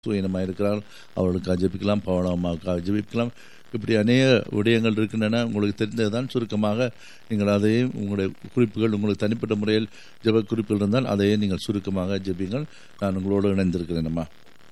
சுயனமாக இருக்கிறார்கள் அவர்களுக்காக ஜெபிக்கலாம் பவனம்மாவுக்காக ஜெபிக்கலாம் இப்படி அநேக விடயங்கள் இருக்கின்றன உங்களுக்கு தெரிந்ததுதான் சுருக்கமாக நீங்கள் அதையும் உங்களுடைய குறிப்புகள் உங்களுக்கு தனிப்பட்ட முறையில் ஜெப குறிப்புகள் இருந்தால் அதையே நீங்கள் சுருக்கமாக ஜெபிங்கள் நான் உங்களோடு இணைந்திருக்கிறேன் அம்மா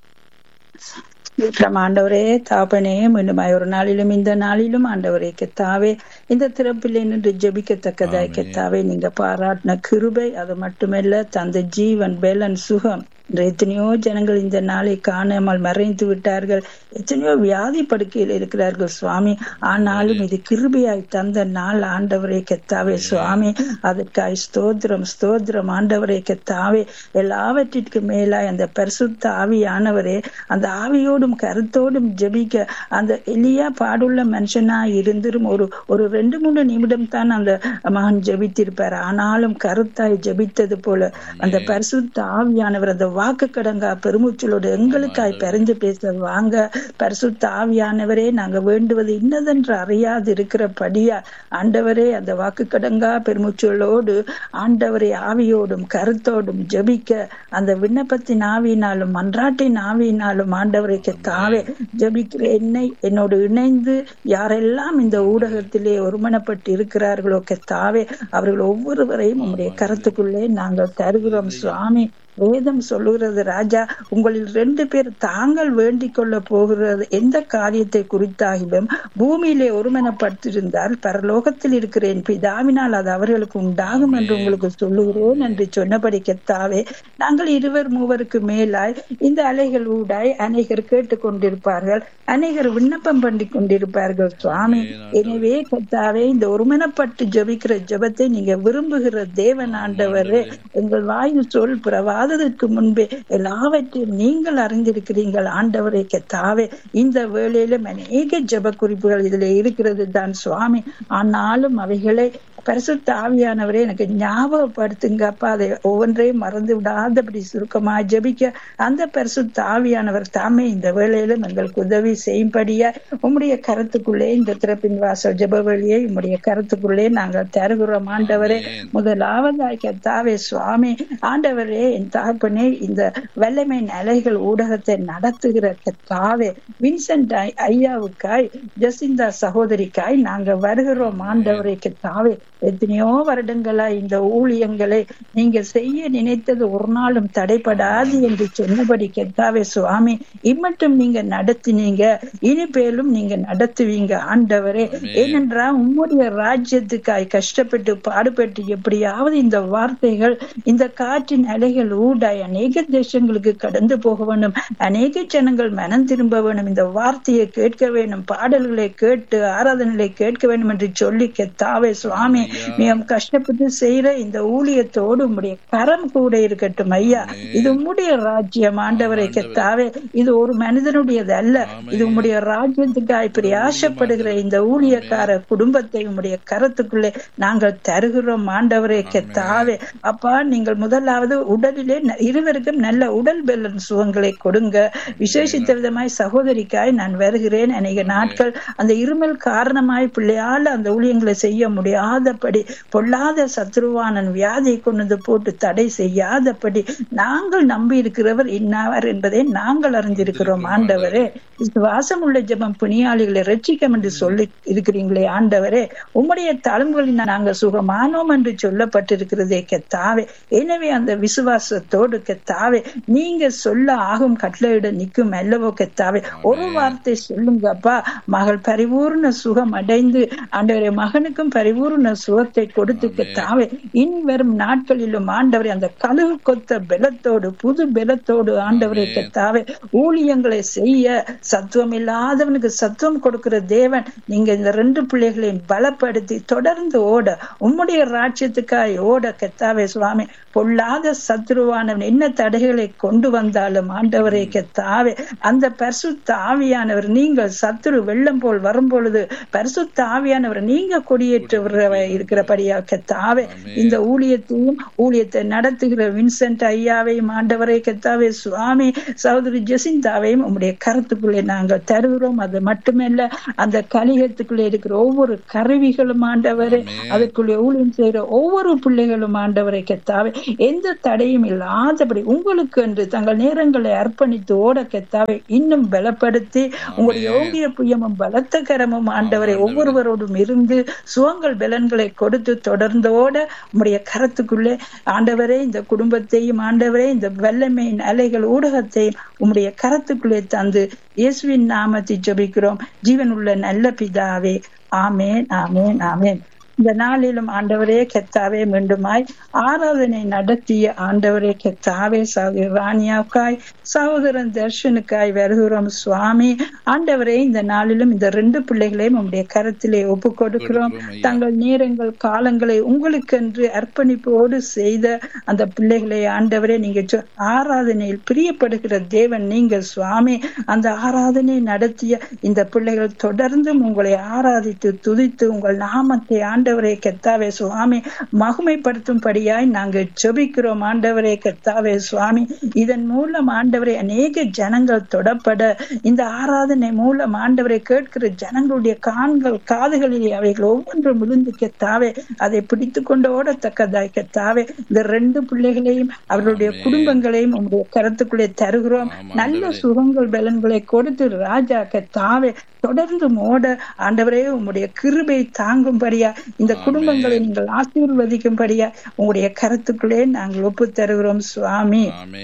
இருக்கிறோம் ஆண்டவரே தாப்பனே மீண்டுமாய் ஒரு நாளிலும் இந்த நாளிலும் ஆண்டவரே கெத்தாவே இந்த திறப்பில் நின்று ஜெபிக்கத்தக்கதாய் ஆமென். கெத்தாவே நீங்க பாராட்டின கிருபை அது மட்டுமல்ல தந்த ஜீவன் பேலன் சுகம் இன்று எத்தனையோ ஜனங்கள் இந்த நாளை காணாமல் மறைந்து விட்டார்கள் எத்தனையோ வியாதி படுக்கையில் இருக்கிறார்கள் சுவாமி ஆனாலும் இது கிருபையாய் தந்த நாள் ஆண்டவரே கெத்தாவே சுவாமி அதற்காய் ஸ்தோத்திரம் ஸ்தோத்திரம் ஆண்டவரே கெத்தாவே எல்லாவற்றிற்கு மேலாய் அந்த பரிசுத்த ஆவியானவரே அந்த ஆவியோடும் கருத்தோடும் ஜெபிக்க அந்த எளியா பாடுள்ள மனுஷனா இருந்தும் ஒரு ஒரு ரெண்டு மூணு நிமிடம் தான் அந்த மகன் ஜெபித்திருப்பார் ஆனாலும் கருத்தாய் ஜெபித்தது போல அந்த பரிசுத்த ஆவியானவர் அந்த வாக்கு கடங்கா பெருமூச்சலோடு எங்களுக்காய் பெறஞ்சு பேச வாங்க பரிசுத்த ஆவியானவரே நாங்க வேண்டுவது இன்னதென்று அறியாது இருக்கிறபடியா ஆண்டவரே அந்த வாக்கு கடங்கா பெருமூச்சலோடு ஆண்டவரே ஆவியோடும் கருத்தோடும் ஜெபிக்க அந்த விண்ணப்பத்தின் ஆவியினாலும் மன்றாட்டின் ஆவியினாலும் ஆண்டவரைக்கு தாவே ஜெபிக்கிற என்னை என்னோடு இணைந்து யாரெல்லாம் இந்த ஊடகத்திலே ஒருமனப்பட்டு இருக்கிறார்களோ தாவே அவர்கள் ஒவ்வொருவரையும் உம்முடைய கருத்துக்குள்ளே நாங்கள் தருகிறோம் சுவாமி வேதம் சொல்லுகிறது ராஜா உங்களில் ரெண்டு பேர் தாங்கள் வேண்டிக் கொள்ள போகிறது எந்த காரியத்தை குறித்தாகிலும் பூமியிலே ஒருமனப்பட்டிருந்தால் பரலோகத்தில் இருக்கிற என் பிதாவினால் அது அவர்களுக்கு உண்டாகும் என்று உங்களுக்கு சொல்லுகிறேன் என்று சொன்னபடி கெத்தாவே நாங்கள் இருவர் மூவருக்கு மேலாய் இந்த அலைகள் ஊடாய் அநேகர் கேட்டுக்கொண்டிருப்பார்கள் அநேகர் விண்ணப்பம் பண்ணி கொண்டிருப்பார்கள் சுவாமி எனவே கத்தாவே இந்த ஒருமனப்பட்டு ஜெபிக்கிற ஜெபத்தை நீங்க விரும்புகிற தேவன் ஆண்டவரே எங்கள் வாயில் சொல் பிறவாததற்கு முன்பே எல்லாவற்றையும் நீங்கள் அறிந்திருக்கிறீர்கள் ஆண்டவரை கத்தாவே இந்த வேளையிலும் அநேக ஜெப குறிப்புகள் இதுல இருக்கிறது தான் சுவாமி ஆனாலும் அவைகளை பரிசுத்த ஆவியானவரே எனக்கு ஞாபகப்படுத்துங்கப்பா அதை ஒவ்வொன்றையும் மறந்து விடாதபடி சுருக்கமா ஜெபிக்க அந்த பரிசுத்த ஆவியானவர் தாமே இந்த வேளையிலும் எங்களுக்கு உதவி செய்யும்படியா உம்முடைய கருத்துக்குள்ளே இந்த திறப்பின் வாசல் ஜெப வழியை உம்முடைய கருத்துக்குள்ளே நாங்கள் தருகிறோம் ஆண்டவரே முதலாவதாய் கத்தாவே சுவாமி ஆண்டவரே என் தகப்பனே இந்த வல்லமை அலைகள் ஊடகத்தை நடத்துகிற கத்தாவே வின்சென்ட் ஐ- ஐயாவுக்காய் ஜசிந்தா சகோதரிக்காய் நாங்க வருகிறோம் ஆண்டவரே கத்தாவே எத்தனையோ வருடங்களா இந்த ஊழியங்களை நீங்க செய்ய நினைத்தது ஒரு நாளும் தடைபடாது என்று சொன்னபடி கெத்தாவே சுவாமி இம்மட்டும் நீங்க நடத்தினீங்க இனிப்பேலும் நீங்க நடத்துவீங்க ஆண்டவரே ஏனென்றால் உம்முடைய ராஜ்யத்துக்காய் கஷ்டப்பட்டு பாடுபட்டு எப்படியாவது இந்த வார்த்தைகள் இந்த காற்றின் அலைகள் ஊடாய் அநேக தேசங்களுக்கு கடந்து போக வேண்டும் அநேக ஜனங்கள் மனம் திரும்ப வேண்டும் இந்த வார்த்தையை கேட்க வேண்டும் பாடல்களை கேட்டு ஆராதனைகளை கேட்க வேண்டும் என்று சொல்லி கெத்தாவே சுவாமி மிகவும் கஷ்டப்பட்டு செய்யற இந்த ஊழியத்தோடு உம்முடைய கரம் கூட இருக்கட்டும் ஐயா இது உம்முடைய ராஜ்யம் ஆண்டவரை கெத்தாவே இது ஒரு மனிதனுடையது அல்ல இது உம்முடைய ராஜ்யத்துக்காய் பிரியாசப்படுகிற இந்த ஊழியக்கார குடும்பத்தை உம்முடைய கரத்துக்குள்ளே நாங்கள் தருகிறோம் ஆண்டவரே கெத்தாவே அப்பா நீங்கள் முதலாவது உடலிலே ந- இருவருக்கும் நல்ல உடல் பெலன் சுகங்களை கொடுங்க விசேஷித்த விதமாய் சகோதரிக்காய் நான் வருகிறேன் அநேக நாட்கள் அந்த இருமல் காரணமாய் பிள்ளையால அந்த ஊழியங்களை செய்ய முடியாதபடி பொல்லாத சத்ருவானன் வியாதியை கொண்டு வந்து போட்டு தடை செய்யாதபடி நாங்கள் நம்பி இருக்கிறவர் இன்னாவர் என்பதை நாங்கள் அறிந்திருக்கிறோம் ஆண்டவரே விசுவாசம் உள்ள ஜெபம் புனியாளிகளை ரட்சிக்கம் என்று சொல்லி இருக்கிறீங்களே ஆண்டவரே உம்முடைய தழும்புகளில் நாங்கள் சுகமானோம் என்று சொல்லப்பட்டிருக்கிறதே கெத்தாவே எனவே அந்த விசுவாசத்தோடு கெத்தாவே நீங்க சொல்ல ஆகும் கட்டளையிட நிற்கும் அல்லவோ கெத்தாவே ஒரு வார்த்தை சொல்லுங்கப்பா மகள் பரிபூர்ண சுகம் அடைந்து ஆண்டவரே மகனுக்கும் பரிபூர்ண சுகத்தை கொடுத்து கெத்தாவே இனி வரும் நாட்களிலும் ஆண்டவரே அந்த கழுகு கொத்த பலத்தோடு புது பலத்தோடு ஆண்டவரை கெத்தாவே ஊழியங்களை செய்ய சத்துவம் இல்லாதவனுக்கு சத்துவம் கொடுக்கிற தேவன் நீங்க இந்த ரெண்டு பிள்ளைகளையும் பலப்படுத்தி தொடர்ந்து ஓட உம்முடைய ராஜ்யத்துக்காய் ஓட கெத்தாவே சுவாமி பொல்லாத சத்ருவானவன் என்ன தடைகளை கொண்டு வந்தாலும் ஆண்டவரை கெத்தாவே அந்த பரிசுத்த ஆவியானவர் நீங்கள் சத்துரு வெள்ளம் போல் வரும் பொழுது பரிசுத்த ஆவியானவர் நீங்க கொடியேற்ற இருக்கிறபடியா கெத்தாவே இந்த ஊழியத்தையும் ஊழியத்தை நடத்துகிற வின்சென்ட் ஐயாவையும் ஆண்டவரை கெத்தாவே சுவாமி சகோதரி ஜெசிந்தாவையும் உம்முடைய கருத்துக்குள்ளே நாங்கள் தருகிறோம் அது மட்டுமல்ல அந்த கலிகத்துக்குள்ளே இருக்கிற ஒவ்வொரு கருவிகளும் ஆண்டவரே அதுக்குள்ளே ஊழியம் செய்கிற ஒவ்வொரு பிள்ளைகளும் ஆண்டவரை கெத்தாவே எந்த தடையும் இல்லாதபடி உங்களுக்கு என்று தங்கள் நேரங்களை அர்ப்பணித்து ஓட கத்தாவை இன்னும் பலப்படுத்தி உங்களுடைய யோகிய புயமும் பலத்த கரமும் ஆண்டவரை ஒவ்வொருவரோடும் இருந்து சுகங்கள் பலன்களை கொடுத்து தொடர்ந்தோட உங்களுடைய கரத்துக்குள்ளே ஆண்டவரே இந்த குடும்பத்தையும் ஆண்டவரே இந்த வல்லமையின் அலைகள் ஊடகத்தையும் உம்முடைய கரத்துக்குள்ளே தந்து இயேசுவின் நாமத்தை ஜபிக்கிறோம் ஜீவன் உள்ள நல்ல பிதாவே ஆமேன் ஆமேன் ஆமேன் இந்த நாளிலும் ஆண்டவரே கெத்தாவே மீண்டுமாய் ஆராதனை நடத்திய ஆண்டவரே கெத்தாவே சகோதரி ராணியாவுக்காய் சகோதரன் தர்ஷனுக்காய் வருகிறோம் சுவாமி ஆண்டவரே இந்த நாளிலும் இந்த ரெண்டு பிள்ளைகளையும் உங்களுடைய கரத்திலே ஒப்பு கொடுக்கிறோம் தங்கள் நேரங்கள் காலங்களை உங்களுக்கென்று அர்ப்பணிப்போடு செய்த அந்த பிள்ளைகளை ஆண்டவரே நீங்க ஆராதனையில் பிரியப்படுகிற தேவன் நீங்க சுவாமி அந்த ஆராதனை நடத்திய இந்த பிள்ளைகள் தொடர்ந்தும் உங்களை ஆராதித்து துதித்து உங்கள் நாமத்தை ஆண்ட ஆண்டவரே கெத்தாவே சுவாமி மகுமைப்படுத்தும்படியாய் நாங்கள் ஜெபிக்கிறோம் ஆண்டவரே கெத்தாவே சுவாமி இதன் மூலம் ஆண்டவரை அநேக ஜனங்கள் தொடப்பட இந்த ஆராதனை மூலம் ஆண்டவரை கேட்கிற ஜனங்களுடைய கான்கள் காதுகளிலே அவைகள் ஒவ்வொன்றும் விழுந்து கெத்தாவே அதை பிடித்து கொண்டு ஓடத்தக்கதாய் கெத்தாவே இந்த ரெண்டு பிள்ளைகளையும் அவர்களுடைய குடும்பங்களையும் உங்களுடைய கருத்துக்குள்ளே தருகிறோம் நல்ல சுகங்கள் பலன்களை கொடுத்து ராஜா கெத்தாவே தொடர்ந்து மோட ஆண்டவரே உங்களுடைய கிருபை தாங்கும்படியா இந்த குடும்பங்களை நீங்கள் ஆசீர்வதிக்கும்படியா உங்களுடைய கருத்துக்களே நாங்கள் ஒப்பு தருகிறோம் சுவாமி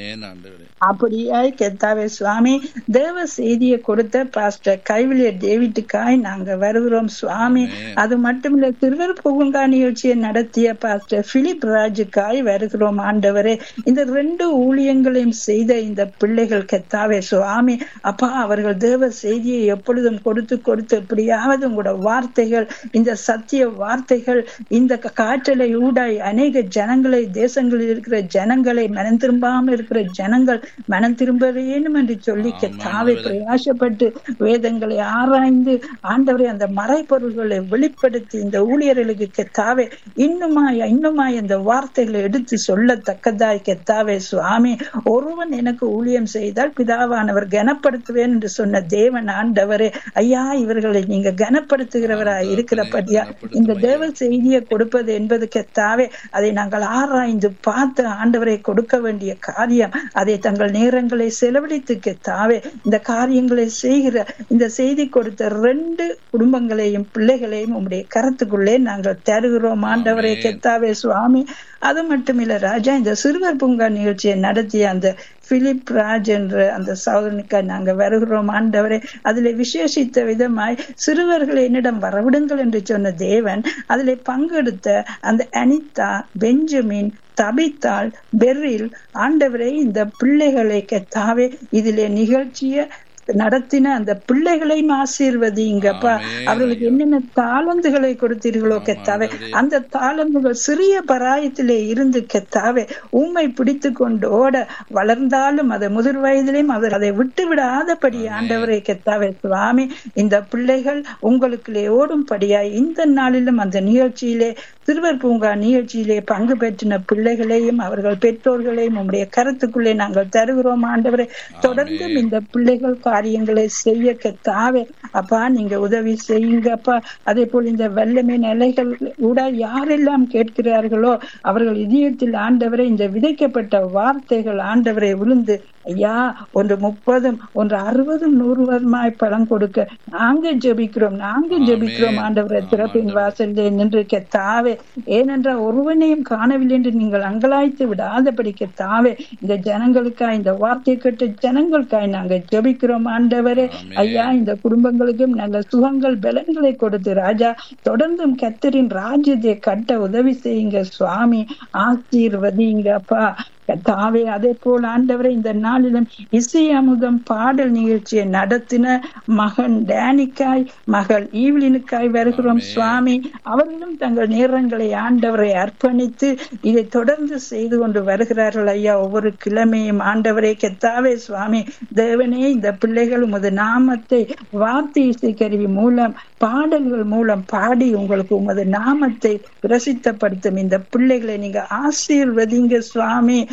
அப்படியாய் கெத்தாவே சுவாமி தேவ செய்தியை கொடுத்த பாஸ்டர் கைவிலிய டேவிட்டுக்காய் நாங்க வருகிறோம் சுவாமி அது மட்டுமில்ல திருவர் புகுங்கா நிகழ்ச்சியை நடத்திய பாஸ்டர் பிலிப் ராஜுக்காய் வருகிறோம் ஆண்டவரே இந்த ரெண்டு ஊழியங்களையும் செய்த இந்த பிள்ளைகள் கெத்தாவே சுவாமி அப்பா அவர்கள் தேவ செய்தியை எப்பொழுதும் கொடுத்து கொடுத்து எப்படியாவது உங்களோட வார்த்தைகள் இந்த சத்திய வார்த்தைகள் இந்த காற்றலை ஊடாய் அநேக ஜனங்களை தேசங்களில் இருக்கிற ஜனங்களை மனம் திரும்பாமல் இருக்கிற ஜனங்கள் மனம் திரும்ப வேணும் என்று சொல்லி தாவை பிரயாசப்பட்டு வேதங்களை ஆராய்ந்து ஆண்டவரை அந்த மறைப்பொருள்களை வெளிப்படுத்தி இந்த ஊழியர்களுக்கு கெத்தாவே இன்னுமாய் இன்னுமாய் இந்த வார்த்தைகளை எடுத்து சொல்லத்தக்கதாய் கெத்தாவே சுவாமி ஒருவன் எனக்கு ஊழியம் செய்தால் பிதாவானவர் கனப்படுத்துவேன் என்று சொன்ன தேவன் ஆண்டவரே ஐயா இவர்களை நீங்க கனப்படுத்துகிறவரா இருக்கிறபடியா இந்த தேவ செய்தியை கொடுப்பது என்பது கெத்தாவே அதை நாங்கள் ஆராய்ந்து பார்த்து ஆண்டவரை கொடுக்க வேண்டிய காரியம் அதை தங்கள் நேரங்களை செலவழித்து கெத்தாவே இந்த காரியங்களை செய்கிற இந்த செய்தி கொடுத்த ரெண்டு குடும்பங்களையும் பிள்ளைகளையும் உங்களுடைய கருத்துக்குள்ளே நாங்கள் தருகிறோம் ஆண்டவரை கெத்தாவே சுவாமி அது மட்டுமில்ல ராஜா இந்த சிறுவர் பூங்கா நிகழ்ச்சியை நடத்திய அந்த பிலிப் ராஜ் என்ற அந்த சகோதரனுக்காக நாங்க வருகிறோம் ஆண்டவரே அதில் விசேஷித்த விதமாய் சிறுவர்களை என்னிடம் வரவிடுங்கள் என்று சொன்ன தேவன் அதில் பங்கெடுத்த அந்த அனிதா பெஞ்சமின் தபித்தாள் பெர்ரில் ஆண்டவரை இந்த பிள்ளைகளை கெத்தாவே இதிலே நிகழ்ச்சிய நடத்தின அந்த பிள்ளைகளையும் ஆசீர்வதிங்கப்பா அவர்களுக்கு என்னென்ன தாளந்துகளை கொடுத்தீர்களோ கெத்தாவே அந்த தாளந்துகள் சிறிய பராயத்திலே இருந்து கெத்தாவே ஊமை பிடித்து கொண்டு ஓட வளர்ந்தாலும் அதை முதிர் வயதிலையும் அவர் அதை விட்டு விடாதபடி ஆண்டவரை கெத்தாவே சுவாமி இந்த பிள்ளைகள் உங்களுக்குள்ளே ஓடும்படியாய் இந்த நாளிலும் அந்த நிகழ்ச்சியிலே சிறுவர் பூங்கா நிகழ்ச்சியிலே பங்கு பெற்றின பிள்ளைகளையும் அவர்கள் பெற்றோர்களையும் உங்களுடைய கருத்துக்குள்ளே நாங்கள் தருகிறோம் ஆண்டவரை தொடர்ந்தும் இந்த பிள்ளைகள் காரியங்களை செய்ய கத்தாவே அப்பா நீங்க உதவி செய்யுங்கப்பா அதே போல் இந்த வல்லமை நிலைகள் கூட யாரெல்லாம் கேட்கிறார்களோ அவர்கள் இதயத்தில் ஆண்டவரை இந்த விதைக்கப்பட்ட வார்த்தைகள் ஆண்டவரை விழுந்து ஐயா ஒன்று முப்பதும் ஒன்று அறுபதும் நூறுவதுமாய் பழம் கொடுக்க நாங்க ஜெபிக்கிறோம் நாங்க ஜெபிக்கிறோம் ஆண்டவரை திறப்பின் வாசலிலே நின்று கெத்தாவே ஏனென்றால் ஒருவனையும் காணவில்லை என்று நீங்கள் அங்கலாய்த்து விடாதபடிக்க தாவே இந்த ஜனங்களுக்காய் இந்த வார்த்தை கேட்ட ஜனங்களுக்காய் நாங்க ஜெபிக்கிறோம் ஆண்டவரே ஐயா இந்த குடும்பங்களுக்கும் நல்ல சுகங்கள் பலன்களை கொடுத்து ராஜா தொடர்ந்தும் கத்தரின் ராஜ்யத்தை கட்ட உதவி செய்யுங்க சுவாமி ஆசீர்வதிங்க அப்பா தாவே அதே போல் ஆண்டவரை இந்த நாளிலும் இசை அமுதம் பாடல் நிகழ்ச்சியை நடத்தின மகன் டேனிக்காய் மகள் ஈவ்லினுக்காய் வருகிறோம் சுவாமி அவர்களும் தங்கள் நேரங்களை ஆண்டவரை அர்ப்பணித்து இதை தொடர்ந்து செய்து கொண்டு வருகிறார்கள் ஐயா ஒவ்வொரு கிழமையும் ஆண்டவரை கெத்தாவே சுவாமி தேவனே இந்த பிள்ளைகள் உமது நாமத்தை வார்த்தை இசை கருவி மூலம் பாடல்கள் மூலம் பாடி உங்களுக்கு உமது நாமத்தை பிரசித்தப்படுத்தும் இந்த பிள்ளைகளை நீங்க ஆசீர்வதிங்க சுவாமி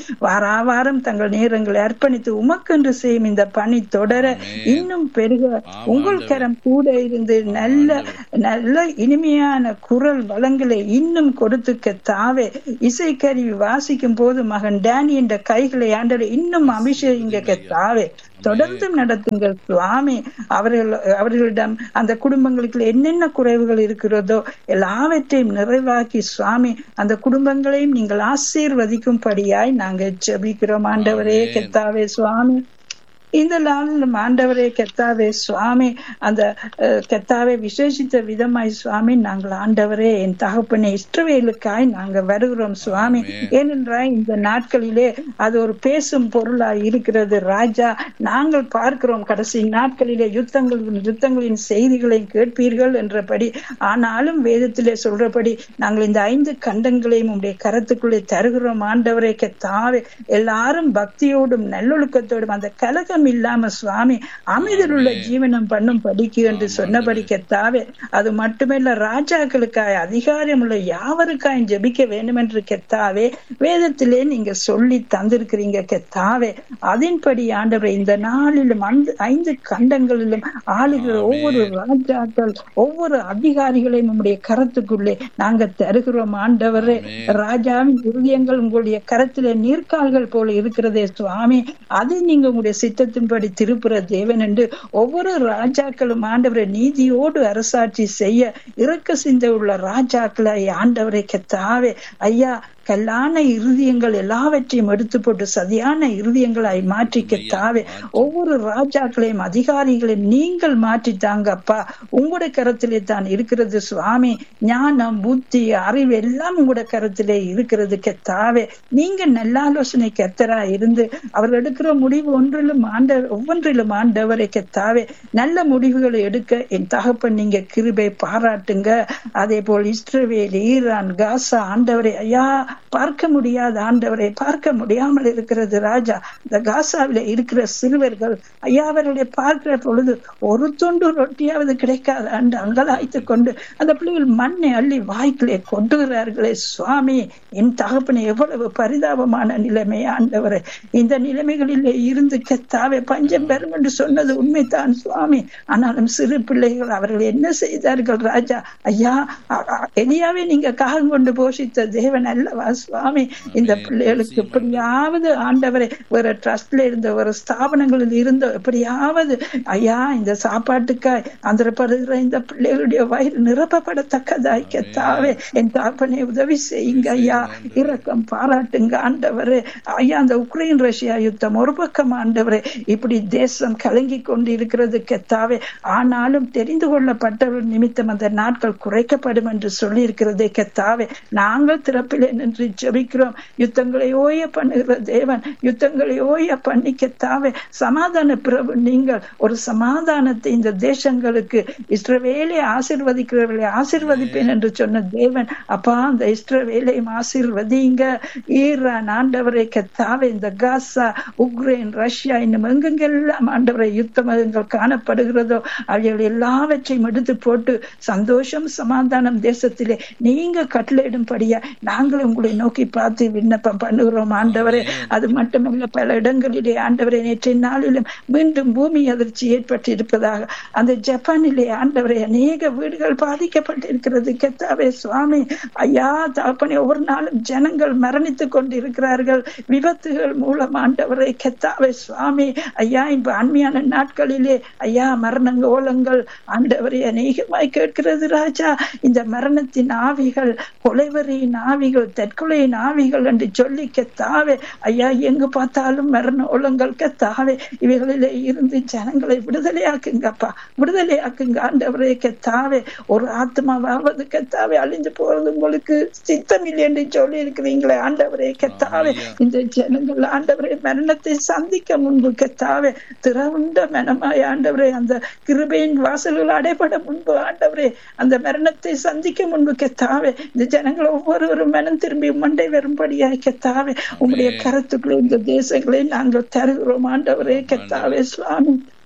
வாரா வாரம் தங்கள் நேரங்களை அர்ப்பணித்து உமக்கென்று செய்யும் இந்த பணி தொடர இன்னும் பெருக உங்கள் கரம் கூட இருந்து நல்ல நல்ல இனிமையான குரல் வளங்களை இன்னும் கொடுத்து கத்தாவே இசைக்கருவி வாசிக்கும் போது மகன் டேனி என்ற கைகளை ஆண்டவர் இன்னும் அபிஷேகிங்க கத்தாவே தொடர்ந்து நடத்துங்கள் சுவாமி அவர்கள் அவர்களிடம் அந்த குடும்பங்களுக்கு என்னென்ன குறைவுகள் இருக்கிறதோ எல்லாவற்றையும் நிறைவாக்கி சுவாமி அந்த குடும்பங்களையும் நீங்கள் ஆசீர்வதிக்கும்படியாய் நாங்கள் ஜெபிக்கிறோம் ஆண்டவரே கெத்தாவே சுவாமி இந்த நாளில் ஆண்டவரே கெத்தாவே சுவாமி அந்த கெத்தாவே விசேஷித்த விதமாய் சுவாமி நாங்கள் ஆண்டவரே என் தகப்பனை இஷ்டவேலுக்காய் நாங்கள் வருகிறோம் சுவாமி ஏனென்றால் இந்த நாட்களிலே அது ஒரு பேசும் பொருளாய் இருக்கிறது ராஜா நாங்கள் பார்க்கிறோம் கடைசி நாட்களிலே யுத்தங்களின் யுத்தங்களின் செய்திகளை கேட்பீர்கள் என்றபடி ஆனாலும் வேதத்திலே சொல்றபடி நாங்கள் இந்த ஐந்து கண்டங்களையும் உடைய கரத்துக்குள்ளே தருகிறோம் ஆண்டவரே கெத்தாவே எல்லாரும் பக்தியோடும் நல்லொழுக்கத்தோடும் அந்த கலகம் துக்கம் இல்லாம சுவாமி அமைதியில் உள்ள ஜீவனம் பண்ணும் படிக்கு என்று சொன்னபடி கெத்தாவே அது மட்டுமல்ல ராஜாக்களுக்காய் அதிகாரம் உள்ள யாவருக்காய் ஜெபிக்க வேண்டும் என்று கெத்தாவே வேதத்திலே நீங்க சொல்லி தந்திருக்கிறீங்க கெத்தாவே அதன்படி ஆண்டவரை இந்த நாளிலும் அந்த ஐந்து கண்டங்களிலும் ஆளுகிற ஒவ்வொரு ராஜாக்கள் ஒவ்வொரு அதிகாரிகளையும் உங்களுடைய கரத்துக்குள்ளே நாங்க தருகிறோம் ஆண்டவரே ராஜாவின் இருதயங்கள் உங்களுடைய கரத்திலே நீர்க்கால்கள் போல இருக்கிறதே சுவாமி அது நீங்க உங்களுடைய சித்த சித்தத்தின்படி திருப்புற தேவன் என்று ஒவ்வொரு ராஜாக்களும் ஆண்டவரை நீதியோடு அரசாட்சி செய்ய இறக்க சிந்தை உள்ள ராஜாக்களை ஆண்டவரை கெத்தாவே ஐயா கல்லான இருதயங்கள் எல்லாவற்றையும் எடுத்து போட்டு சதியான இருதயங்களாய் மாற்றிக்க தாவே ஒவ்வொரு ராஜாக்களையும் அதிகாரிகளையும் நீங்கள் மாற்றித்தாங்க அப்பா உங்களுடைய கரத்திலே தான் இருக்கிறது சுவாமி ஞானம் புத்தி அறிவு எல்லாம் உங்களுடைய கரத்திலே இருக்கிறது கெத்தாவே நீங்க நல்ல ஆலோசனை கெத்தரா இருந்து அவர் எடுக்கிற முடிவு ஒன்றிலும் ஆண்ட ஒவ்வொன்றிலும் ஆண்டவரை கெத்தாவே நல்ல முடிவுகளை எடுக்க என் தகப்பன் நீங்க கிருபை பாராட்டுங்க அதே போல் இஸ்ரவேல் ஈரான் காசா ஆண்டவரை ஐயா பார்க்க முடியாத ஆண்டவரை பார்க்க முடியாமல் இருக்கிறது ராஜா இந்த காசாவில இருக்கிற சிறுவர்கள் ஐயா அவர்களை பார்க்கிற பொழுது ஒரு துண்டு ரொட்டியாவது கிடைக்காத அன்று அங்கலாய்த்து கொண்டு அந்த பிள்ளைகள் மண்ணை அள்ளி வாய்க்கிலே கொண்டுகிறார்களே சுவாமி என் தகப்பனை எவ்வளவு பரிதாபமான நிலைமை ஆண்டவரை இந்த நிலைமைகளிலே இருந்து கெத்தாவே பஞ்சம் பெறும் என்று சொன்னது உண்மைதான் சுவாமி ஆனாலும் சிறு பிள்ளைகள் அவர்கள் என்ன செய்தார்கள் ராஜா ஐயா எலியாவே நீங்க காகம் கொண்டு போஷித்த தேவன் அல்லவா சுவாமி இந்த பிள்ளைகளுக்கு எப்படியாவது ஆண்டவரை ஒரு ட்ரஸ்ட்ல இருந்த ஒரு ஸ்தாபனங்களில் இருந்த எப்படியாவது ஐயா இந்த சாப்பாட்டுக்காய் ஆந்திரப்படுகிற இந்த பிள்ளைகளுடைய வயிறு நிரப்பப்படத்தக்கதாய் கெத்தாவே என் தாப்பனை உதவி செய்யுங்க ஐயா இரக்கம் பாராட்டுங்க ஆண்டவரே ஐயா அந்த உக்ரைன் ரஷ்யா யுத்தம் ஒரு பக்கம் ஆண்டவரே இப்படி தேசம் கலங்கி கொண்டு இருக்கிறது கெத்தாவே ஆனாலும் தெரிந்து கொள்ளப்பட்டவர் நிமித்தம் அந்த நாட்கள் குறைக்கப்படும் என்று சொல்லி இருக்கிறதே கெத்தாவே நாங்கள் திறப்பிலே நின்று ஜபிக்கிறோம் யுத்தங்களை ஓய பண்ணுகிற தேவன் யுத்தங்களை ஓய பண்ணிக்கத்தாவே சமாதான பிரபு நீங்கள் ஒரு சமாதானத்தை இந்த தேசங்களுக்கு இஸ்ரவேலை ஆசிர்வதிக்கிறவர்களை ஆசிர்வதிப்பேன் என்று சொன்ன தேவன் அப்பா அந்த இஸ்ரவேலையும் ஆசிர்வதிங்க ஈரான் ஆண்டவரை கத்தாவே இந்த காசா உக்ரைன் ரஷ்யா இன்னும் எங்கெங்கெல்லாம் ஆண்டவரை யுத்தமங்கள் காணப்படுகிறதோ அவைகள் எல்லாவற்றையும் எடுத்து போட்டு சந்தோஷம் சமாதானம் தேசத்திலே நீங்க கட்டளையிடும்படியா நாங்களும் உங்களை நோக்கி பார்த்து விண்ணப்பம் பண்ணுகிறோம் ஆண்டவரே அது மட்டுமல்ல பல இடங்களிலே ஆண்டவரை நேற்றைய நாளிலும் மீண்டும் பூமி அதிர்ச்சி ஏற்பட்டிருப்பதாக அந்த ஜப்பானிலே ஆண்டவரை அநேக வீடுகள் பாதிக்கப்பட்டிருக்கிறது கெத்தாவே சுவாமி ஐயா தாப்பனை ஒவ்வொரு நாளும் ஜனங்கள் மரணித்துக் கொண்டு இருக்கிறார்கள் விபத்துகள் மூலம் ஆண்டவரை கெத்தாவே சுவாமி ஐயா இப்ப அண்மையான நாட்களிலே ஐயா மரணங்க ஓலங்கள் ஆண்டவரை அநேகமாய் கேட்கிறது ராஜா இந்த மரணத்தின் ஆவிகள் கொலைவரியின் ஆவிகள் தற்கொலையின் ஆவிகள் என்று சொல்லி கெத்தாவே ஐயா எங்கு பார்த்தாலும் மரண ஓலங்கள் கெத்தாவே இவைகளிலே இருந்து ஜனங்களை விடுதலையாக்குங்கப்பா விடுதலையாக்குங்க ஆண்டவரே கெத்தாவே ஒரு ஆத்மாவாவது கெத்தாவே அழிந்து போறது உங்களுக்கு சித்தம் இல்லை என்று சொல்லி இருக்கிறீங்களே ஆண்டவரே கெத்தாவே இந்த ஜனங்கள் ஆண்டவரே மரணத்தை சந்திக்க முன்பு கெத்தாவே திறவுண்ட மனமாய் ஆண்டவரே அந்த கிருபையின் வாசல்கள் அடைபட முன்பு ஆண்டவரே அந்த மரணத்தை சந்திக்க முன்பு கெத்தாவே இந்த ஜனங்கள் ஒவ்வொருவரும் மனம் திரும்பி மண்டை வரும்படியாய் கெத்தாவே உங்களுடைய கருத்துக்களை இந்த தேசங்களை நாங்கள் தருகிறோம் ஆண்டவரே கெத்தாவே சுவாமி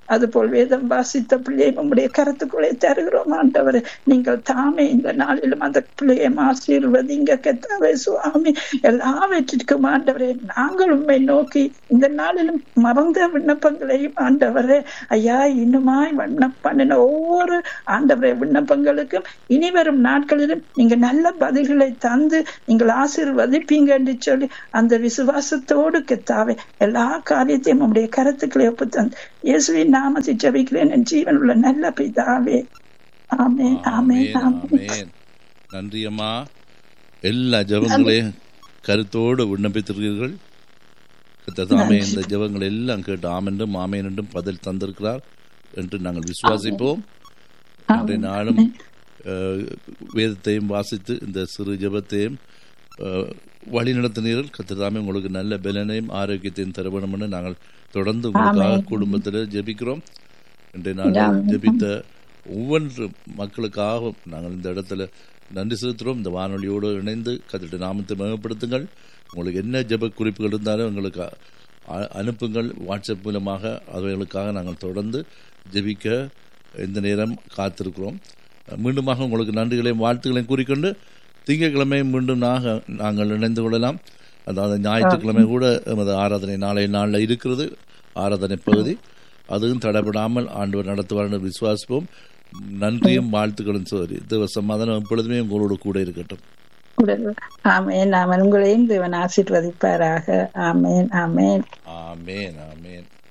அதுபோல் வேதம் வாசித்த பிள்ளையை உங்களுடைய கருத்துக்குள்ளே தருகிறோம் ஆண்டவரே நீங்கள் தாமே இந்த நாளிலும் அந்த பிள்ளையை ஆசீர்வதிங்க கத்தாவே சுவாமி எல்லாவற்றிற்கும் ஆண்டவரே நாங்கள் உண்மை நோக்கி இந்த நாளிலும் மறந்த விண்ணப்பங்களையும் ஆண்டவரே ஐயா இன்னுமாய் விண்ணப்பம் பண்ணின ஒவ்வொரு ஆண்டவரே விண்ணப்பங்களுக்கும் இனி வரும் நாட்களிலும் நீங்க நல்ல பதில்களை தந்து நீங்கள் ஆசீர்வதிப்பீங்க என்று சொல்லி அந்த விசுவாசத்தோடு கெத்தாவே எல்லா காரியத்தையும் உங்களுடைய கருத்துக்களை ஒப்பு தந்து இயேசுவின் நாமத்தை ஜபிக்கிறேன் என் ஜீவன் உள்ள நல்ல பிதாவே ஆமே ஆமே ஆமே ஆமென். நன்றி அம்மா எல்லா ஜெபங்களையும் கருத்தோடு விண்ணப்பித்திருக்கிறீர்கள் கர்த்தர் இந்த ஜெபங்கள் எல்லாம் கேட்டு ஆமென்றும் ஆமேன் என்றும் பதில் தந்திருக்கிறார் என்று நாங்கள் விசுவாசிப்போம் அன்றைய நாளும் அஹ், வேதத்தையும் வாசித்து இந்த சிறு ஜெபத்தையும் அஹ், வழி நடத்தினீர்கள் கத்திரதாமே உங்களுக்கு நல்ல பலனையும் ஆரோக்கியத்தையும் தர வேண்டும்னு நாங்கள் தொடர்ந்து உங்களுக்காக குடும்பத்தில் ஜெபிக்கிறோம் இன்றைய நாளில் ஜெபித்த ஒவ்வொன்று மக்களுக்காக நாங்கள் இந்த இடத்துல நன்றி செலுத்துகிறோம் இந்த வானொலியோடு இணைந்து கத்திட்ட நாமத்தை மேம்படுத்துங்கள் உங்களுக்கு என்ன ஜெப குறிப்புகள் இருந்தாலும் எங்களுக்கு அ- அனுப்புங்கள் வாட்ஸ்அப் மூலமாக அவைகளுக்காக நாங்கள் தொடர்ந்து ஜெபிக்க இந்த நேரம் காத்திருக்கிறோம் மீண்டுமாக உங்களுக்கு நன்றிகளையும் வாழ்த்துக்களையும் கூறிக்கொண்டு திங்கட்கிழமை மீண்டும் நாக நாங்கள் இணைந்து கொள்ளலாம் அதாவது ஞாயிற்றுக்கிழமை கூட எமது ஆராதனை நாளைய நாளில் இருக்கிறது ஆராதனை பகுதி அதுவும் தடைபடாமல் ஆண்டவர் நடத்துவார் என்று விசுவாசிப்போம் நன்றியும் வாழ்த்துக்களும் சோரி தேவ சமாதானம் எப்பொழுதுமே உங்களோடு கூட இருக்கட்டும் ஆமேன் ஆமேன் உங்களையும் தேவன் ஆசீர்வதிப்பாராக ஆமேன் ஆமேன் ஆமேன் ஆமேன்